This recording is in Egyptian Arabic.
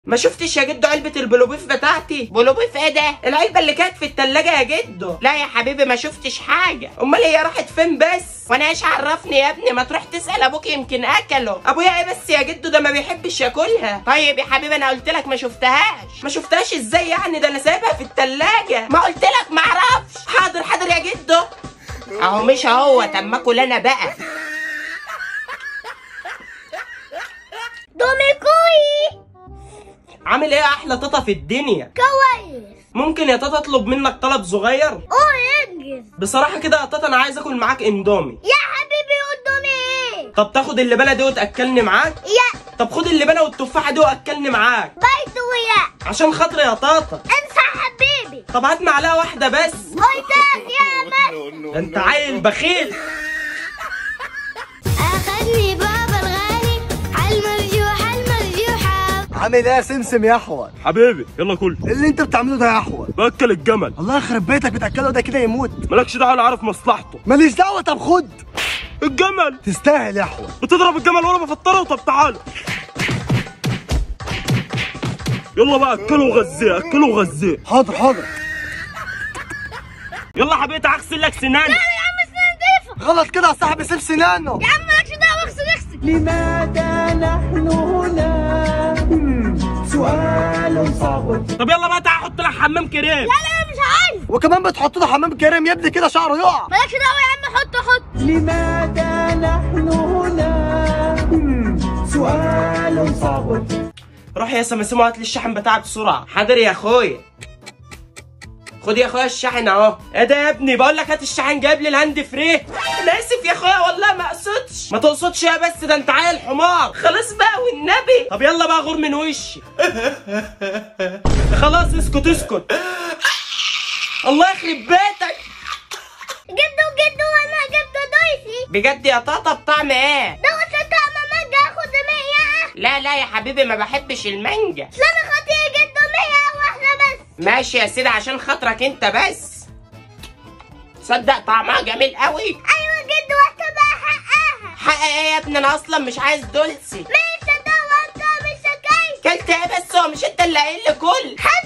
ما شفتش يا جدو علبة البلوبيف بتاعتي بلوبيف ايه ده؟ العلبة اللي كانت في التلاجة يا جدو لا يا حبيبي ما شفتش حاجة امال هي راحت فين بس وانا ايش عرفني يا ابني ما تروح تسأل ابوك يمكن اكله ابويا ايه بس يا جدو ده ما بيحبش ياكلها طيب يا حبيبي انا قلت لك ما شفتهاش ما شفتهاش ازاي يعني ده انا سايبها في التلاجة ما قلت لك ما اعرفش حاضر حاضر يا جدو اهو مش اهو اما اكل انا بقى دوميكوي عامل ايه يا احلى طاطا في الدنيا كويس ممكن يا طاطا اطلب منك طلب صغير اوه انجز بصراحة كده يا طاطا انا عايز اكل معاك اندومي يا حبيبي قدامي ايه طب تاخد اللبانة دي وتاكلني معاك يا طب خد اللبانة والتفاحة دي واكلني معاك بيت ويا عشان خاطري يا طاطا انسى حبيبي طب هات معلقة واحدة بس قلتك يا مس ده انت عيل بخيل اخذني بابا الغالي عالمرجوحة المرجوحة عامل ايه يا سمسم يا احول حبيبي يلا كل اللي انت بتعمله ده يا احول باكل الجمل الله يخرب بيتك بتاكله ده كده يموت مالكش دعوه انا عارف مصلحته ماليش دعوه طب خد الجمل تستاهل يا احول بتضرب الجمل وانا بفطره طب تعالى يلا بقى اكله وغذيه اكله وغذيه حاضر حاضر يلا حبيبي اغسل لك سنانك يا عم اسنان نضيفة غلط كده يا صاحبي سيب سنانه يا عم مالكش دعوة اغسل اغسل لماذا نحن هنا سؤال صعب طب يلا بقى تعالى احط لك حمام كريم لا لا مش عايز وكمان بتحط له حمام كريم يبني كده شعره يقع مالكش دعوة يا عم حط حط لماذا نحن هنا سؤال صعب روح يا سمسمو هات لي الشحن بتاعك بسرعة حاضر يا اخويا خد يا اخويا الشحن اهو ايه ده يا ابني بقول لك هات الشحن جايب لي الهاند فري انا اسف يا اخويا والله ما اقصدش ما تقصدش يا بس ده انت عيل حمار خلاص بقى والنبي طب يلا بقى غور من وشي خلاص اسكت اسكت الله يخرب بيتك جدو جدو انا جبت دويسي بجد يا طاطا بطعم ايه دوسة طعم مانجا اخد مية لا لا يا حبيبي ما بحبش المانجا سنة خطية جدو مية واحدة بس ماشي يا سيدي عشان خاطرك انت بس صدق طعمها جميل قوي ايوه جدو واحدة بقى حقها حق ايه يا ابني انا اصلا مش عايز دولسي مش هدور انت مش هكايس كلت ايه بس هو مش انت اللي قايل لي كل حلو